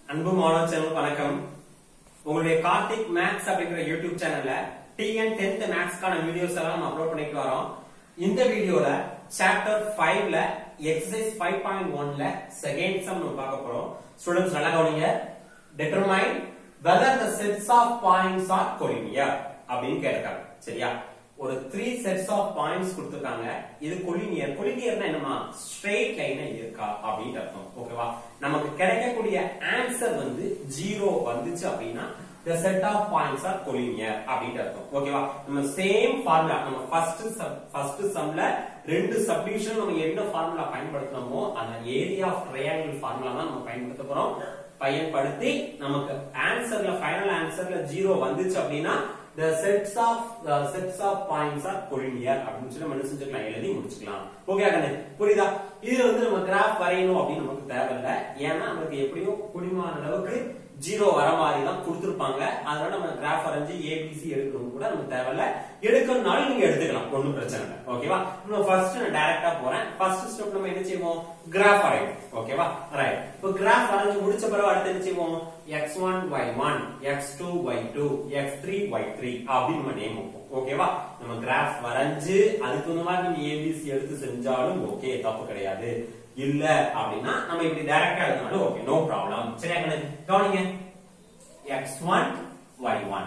அன்பு மாணவ சேனல் வணக்கம் உங்களுடைய கார்த்திக் மேக்ஸ் அப்படிங்கிற யூடியூப் சேனல்ல டிஎன் டென்த் மேக்ஸ்க்கான வீடியோஸ் எல்லாம் நம்ம அப்லோட் பண்ணிட்டு வரோம் இந்த வீடியோல சாப்டர் ஃபைவ்ல எக்ஸசைஸ் ஃபைவ் பாயிண்ட் ஒன்ல செகண்ட் சம் நம்ம பார்க்க போறோம் ஸ்டூடெண்ட்ஸ் நல்லா கவனிங்க determine whether the sets of points are collinear அப்படின்னு கேட்டிருக்காங்க சரியா ஒரு த்ரீ செட்ஸ் ஆஃப் பாயிண்ட்ஸ் கொடுத்திருக்காங்க இது கொலினியர் கொலினியர்னா என்னமா ஸ்ட்ரெயிட் லைன் இருக்கா அப்படின்னு அர்த்தம் ஓகேவா நமக்கு கிடைக்கக்கூடிய ஆன்சர் வந்து ஜீரோ வந்துச்சு அப்படின்னா the set of points are collinear அப்படின்னு அர்த்தம் ஓகேவா நம்ம சேம் ஃபார்முலா நம்ம ஃபர்ஸ்ட் ஃபர்ஸ்ட் சம்ல ரெண்டு சப்டிவிஷன் நம்ம என்ன ஃபார்முலா பயன்படுத்தணுமோ அந்த ஏரியா ஆஃப் ட்ரையாங்கிள் ஃபார்முலா தான் நம்ம பயன்படுத்த போறோம் பயன்படுத்தி நமக்கு ஆன்சர்ல ஃபைனல் ஆன்சர்ல ஜீரோ வந்துச்சு அப்படின்னா the sets of uh, sets of points are collinear அப்படின்னு சொல்லி நம்ம என்ன செஞ்சுக்கலாம் எழுதி முடிச்சுக்கலாம் ஓகே கண்ணு புரியுதா இது வந்து நம்ம கிராஃப் வரையணும் அப்படின்னு நமக்கு தேவையில்ல ஏன்னா நமக்கு எப்படியும் குடிமான அளவுக்கு ஜீரோ வர மாதிரி தான் கொடுத்துருப்பாங்க அதனால நம்ம கிராஃப் வரைஞ்சு ஏபிசி எடுக்கணும் கூட நமக்கு தேவையில்ல எடுக்கணும்னாலும் நீங்க எடுத்துக்கலாம் ஒண்ணும் பிரச்சனை இல்லை ஓகேவா நம்ம ஃபர்ஸ்ட் நான் டைரக்டா போறேன் ஃபர்ஸ்ட் ஸ்டெப் நம்ம என்ன செய்வோம் கிராஃப் வரையணும் ஓகேவா ரைட் இப்போ கிராஃப் வரைஞ்சு முடிச்ச பிறகு அடுத்து என்ன செய்வோம் x1 y1 x2 y2 x3 y3 அப்படின்னு நம்ம நேம் வைப்போம் ஓகேவா நம்ம கிராஃப் வரைஞ்சு அதுக்கு இந்த மாதிரி நீங்க ஏபிசி எடுத்து செஞ்சாலும் ஓகே தப்பு கிடையாது இல்ல அப்படின்னா நம்ம இப்படி டைரக்டா எழுதினாலும் ஓகே நோ ப்ராப்ளம் சரியா கணக்கு கவனிங்க x1 y1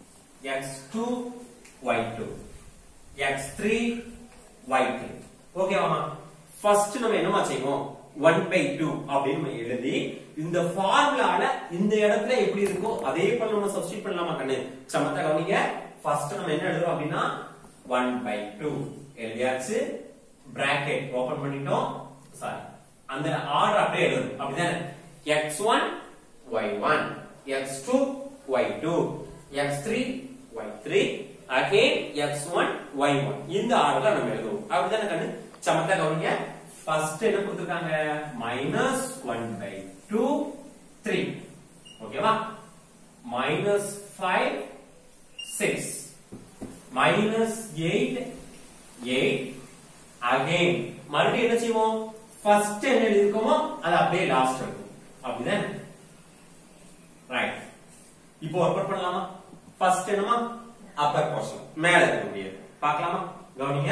x2 y2 x3 y3 ஓகேவாமா first நம்ம என்னமா செய்வோம் 1 by 2 அப்படின்னு நம்ம எழுதி இந்த ஃபார்முலால இந்த இடத்துல எப்படி இருக்கோ அதே போல நம்ம சப்ஸ்டிட் பண்ணலாமா கண்ணு சமத்தா கவனிங்க ஃபர்ஸ்ட் நம்ம என்ன எழுதுறோம் அப்படின்னா 1 by 2 எழுதியாச்சு பிராக்கெட் ஓபன் பண்ணிட்டோம் சாரி அந்த ஆர்டர் அப்படியே எழுதணும் அப்படிதானே x1 y1 x2 y2 x3 y3 again x1 y1 இந்த ஆர்டர்ல நம்ம எழுதுவோம் அப்படிதானே கண்ணு சமத்தா கவனிங்க ஃபர்ஸ்ட் என்ன கொடுத்திருக்காங்க minus one by two three ஓகேவா minus five six minus eight eight again மறுபடியும் என்ன செய்வோம் ஃபர்ஸ்ட் என்ன எழுதிருக்கோமோ அது அப்படியே லாஸ்ட் இருக்கும் அப்படிதான் ரைட் இப்போ ஒர்க் அவுட் பண்ணலாமா ஃபர்ஸ்ட் என்னமா அப்பர் போர்ஷன் மேல இருக்க முடியாது பார்க்கலாமா கவனிங்க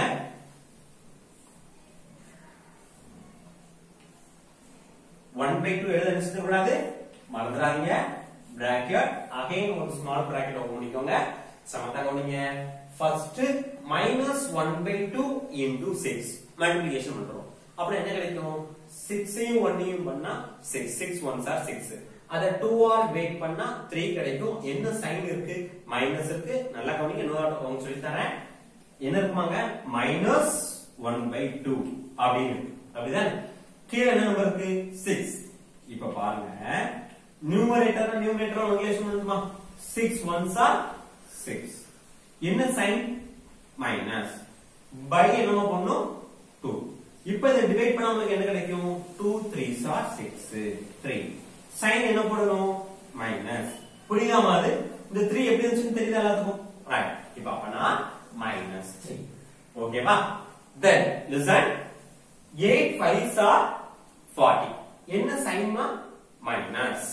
ஒன் பை டூ எழுத நினைச்சது கூடாது மறந்துடாதீங்க பிராக்கெட் அகைன் ஒரு ஸ்மால் பிராக்கெட் ஓபன் பண்ணிக்கோங்க சமத்தா கவனிங்க first minus one by two into six multiplication பண்றோம் அப்புறம் என்ன கிடைக்கும் சிக்ஸையும் ஒன்னையும் பண்ணா six six one sir six அத டூ ஆர் வெயிட் பண்ணா த்ரீ கிடைக்கும் என்ன சைன் இருக்கு மைனஸ் இருக்கு நல்லா கவனிங்க இன்னொரு அவங்க சொல்லி தரேன் என்ன இருக்குமாங்க மைனஸ் ஒன் பை டூ அப்படின்னு இருக்கு அப்படிதான் கீழே என்ன நம்பர் இருக்கு சிக்ஸ் இப்ப பாருங்க நியூமரேட்டர் நியூமரேட்டர் ரிலேஷன் பண்ணுமா சிக்ஸ் ஒன்ஸ் ஆர் சிக்ஸ் என்ன சைன் மைனஸ் பை என்னமா பண்ணும் டூ இப்ப இதை டிவைட் பண்ணா உங்களுக்கு என்ன கிடைக்கும் two three are six three sign என்ன போடணும் மைனஸ் புரியுதாமா அது இந்த த்ரீ எப்படி இருந்துச்சுன்னு தெரியுதா எல்லாத்துக்கும் ரைட் இப்ப அப்பனா மைனஸ் த்ரீ ஓகேவா then listen eight five are forty என்ன சைன்மா மைனஸ்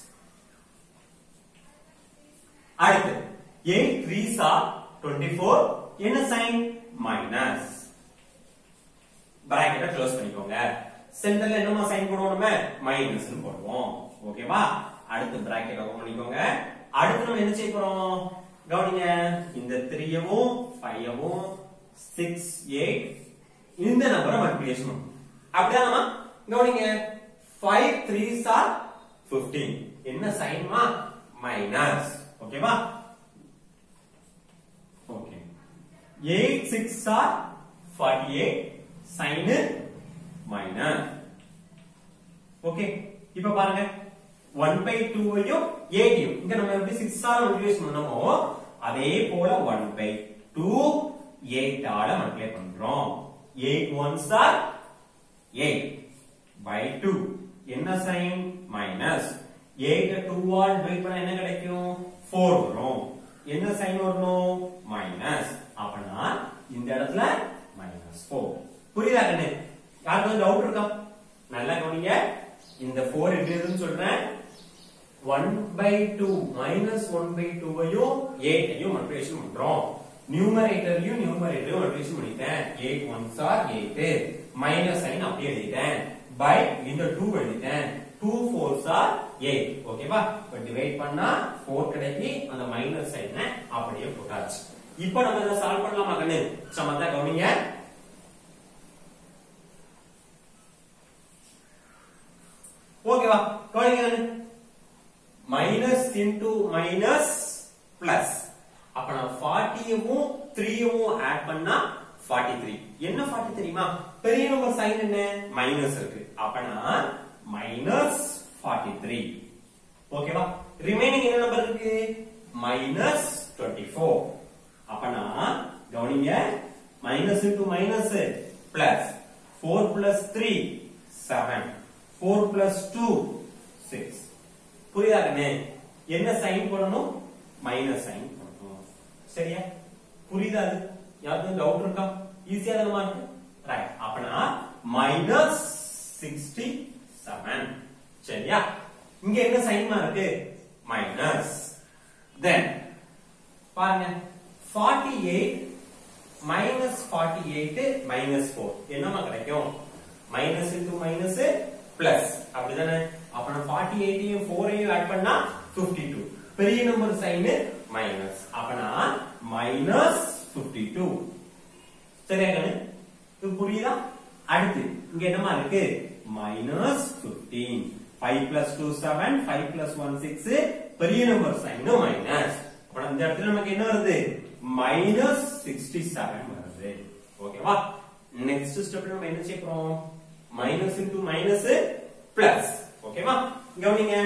அடுத்து eight three are twenty four என்ன சைன் மைனஸ் பிராக்கெட்டை க்ளோஸ் பண்ணிக்கோங்க சென்டர்ல என்னமா சைன் போடுவோம் மைனஸ் போடுவோம் ஓகேவா அடுத்து பிராக்கெட் ஓபன் பண்ணிக்கோங்க அடுத்து நம்ம என்ன செய்ய போறோம் கவனிங்க இந்த த்ரீயவும் ஃபைவவும் சிக்ஸ் எயிட் இந்த நம்பரை மல்டிபிளிகேஷன் அப்படிதானமா கவனிங்க ஃபைவ் த்ரீ ஆர் பிப்டீன் என்ன சைன்மா மைனஸ் ஓகேவா okay eight six are forty eight sign minus okay இப்ப பாருங்க ஒன் பை டூவையும் எயிட்டையும் இங்க நம்ம எப்படி சிக்ஸ் ஆர் மல்டிபிளேஷன் பண்ணமோ அதே போல ஒன் பை டூ எயிட் ஆல மல்டிப்ளை பண்றோம் eight ones are eight by two என்ன சைன் மைனஸ் எயிட் டூ ஆல் டிவைட் பண்ணா என்ன கிடைக்கும் ஃபோர் வரும் என்ன சைன் வரணும் மைனஸ் அப்படின்னா இந்த இடத்துல மைனஸ் ஃபோர் புரியுதா கண்ணு யாருக்கு டவுட் இருக்கா நல்லா கவனிங்க இந்த ஃபோர் எப்படி இருக்குன்னு சொல்றேன் one by two minus one by டூவையும் எயிட்டையும் மல்டிபிகேஷன் பண்றோம் நியூமரேட்டரையும் நியூமரேட்டரையும் மல்டிபிகேஷன் பண்ணிட்டேன் eight one sir eight minus sign அப்படியே எழுதிட்டேன் பை இந்த டூ எழுதிட்டேன் டூ ஃபோர் சார் எயிட் ஓகேவா இப்ப டிவைட் பண்ணா ஃபோர் கிடைக்கி அந்த மைனஸ் சைனை அப்படியே போட்டாச்சு இப்போ நம்ம இதை சால்வ் பண்ணலாமா கண்ணு சமத்தா கவனிங்க ஓகேவா கவனிங்க கண்ணு மைனஸ் இன்டு மைனஸ் பிளஸ் அப்ப நான் ஃபார்ட்டியவும் த்ரீயவும் ஆட் பண்ணா ஃபார்ட்டி த்ரீ என்ன ஃபார்ட்டி தெரியுமா பெரிய நம்பர் சைன் என்ன மைனஸ் இருக்கு அப்பனா மைனஸ் ஃபார்ட்டி த்ரீ ஓகேவா ரிமைனிங் என்ன நம்பர் இருக்கு மைனஸ் டுவெண்ட்டி ஃபோர் அப்பனா கவனிங்க minus into minus plus four plus three seven four plus two six புரியுதா கண்ணே என்ன சைன் போடணும் மைனஸ் சைன் போடணும் சரியா புரியுதா அது யாருக்கும் டவுட் இருக்கா ஈஸியா தானமா இருக்கு ரைட் அப்பனா மைனஸ் சிக்ஸ்டி செவன் சரியா இங்க என்ன சைன்மா இருக்கு மைனஸ் தென் பாருங்க forty eight minus forty eight minus four என்னமா கிடைக்கும் மைனஸ் இன்டூ மைனஸ் பிளஸ் அப்படிதானே அப்ப நான் ஃபார்ட்டி எயிட்டையும் ஃபோரையும் ஆட் பண்ணா பிப்டி டூ பெரிய நம்பர் சைன் மைனஸ் அப்பனா மைனஸ் பிப்டி டூ சரியா கண்ணு இது புரியுதா அடுத்து இங்க என்னமா இருக்கு minus fifteen five plus two seven five plus one six பெரிய நம்பர் சைன் மைனஸ் அப்புறம் இந்த இடத்துல நமக்கு என்ன வருது மைனஸ் சிக்ஸ்டி செவன் வருது ஓகேவா நெக்ஸ்ட் ஸ்டெப்ல நம்ம என்ன செய்யறோம் மைனஸ் இன்டூ மைனஸ் பிளஸ் ஓகேவா கவனிங்க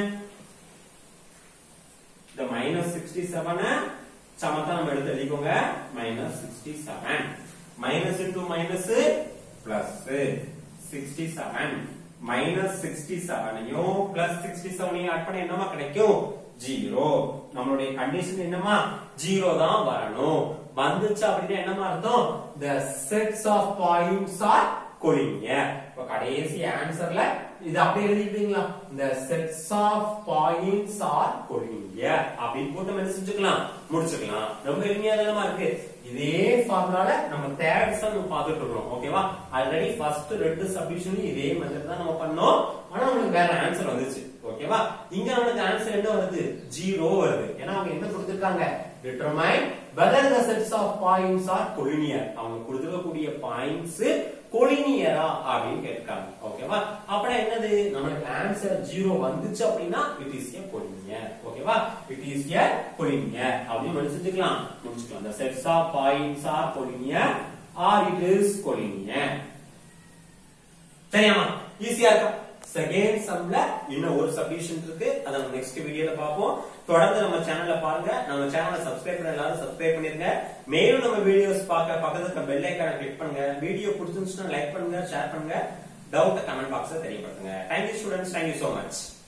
இந்த மைனஸ் சிக்ஸ்டி செவன் சமத்தா நம்ம எடுத்து எழுதிக்கோங்க minus sixty seven minus into minus plus sixty seven minus sixty செவனையும் பிளஸ் சிக்ஸ்டி செவனையும் ஆட் பண்ண என்னமா கிடைக்கும் ஜீரோ நம்மளுடைய கண்டிஷன் என்னமா ஜீரோ தான் வரணும் வந்துச்சு அப்படின்னா என்னமா அர்த்தம் the sets of points are collinear இப்ப கடைசி ஆன்சர்ல இது அப்படியே எழுதிட்டீங்களா இந்த sets of points are collinear அப்படின்னு போட்டு நம்ம என்ன செஞ்சுக்கலாம் முடிச்சுக்கலாம் ரொம்ப எளிமையா தானமா இருக்கு இதே ஃபார்முலால நம்ம தேர்ட் சம் பார்த்துட்டு இருக்கோம் ஓகேவா ஆல்ரெடி ஃபர்ஸ்ட் ரெண்டு சப்டிஷனும் இதே மெத்தட் தான் நம்ம பண்ணோம் ஆனா நமக்கு வேற ஆன்சர் வந்துச்சு ஓகேவா இங்க நமக்கு ஆன்சர் என்ன வருது ஜீரோ வருது ஏன்னா அவங்க என்ன கொடுத்திருக்காங்க determine whether the sets of points are collinear அவங்க கொடுத்திருக்கக்கூடிய பாயிண்ட்ஸ் கொலினியரா அப்படின்னு கேட்காங்க ஓகேவா அப்பனா என்னது நமக்கு ஆன்சர் ஜீரோ வந்துச்சு அப்படின்னா இட் இஸ் ஏ கொலினியர் ஓகேவா இட் இஸ் ஏ கொலினியர் அப்படின்னு நம்ம செஞ்சுக்கலாம் முடிச்சுக்கலாம் the sets of points are collinear or it is collinear சரியாமா ஈஸியா இருக்கா செகண்ட் சம்ல இன்னும் ஒரு சப்டிஷன் இருக்கு அதை நம்ம நெக்ஸ்ட் வீடியோல பார்ப்போம் தொடர்ந்து நம்ம சேனல்ல பாருங்க நம்ம சேனலை சப்ஸ்கிரைப் பண்ண எல்லாரும் சப்ஸ்கிரைப் பண்ணிருங்க மேலும் நம்ம வீடியோஸ் பார்க்க பக்கத்துல இருக்க பெல் ஐக்கான கிளிக் பண்ணுங்க வீடியோ பிடிச்சிருந்துச்சுன்னா லைக் பண்ணுங்க ஷேர் பண்ணுங்க டவுட் கமெண்ட் பாக்ஸ்ல தெரியப்படுத்துங்க thank you students thank you so much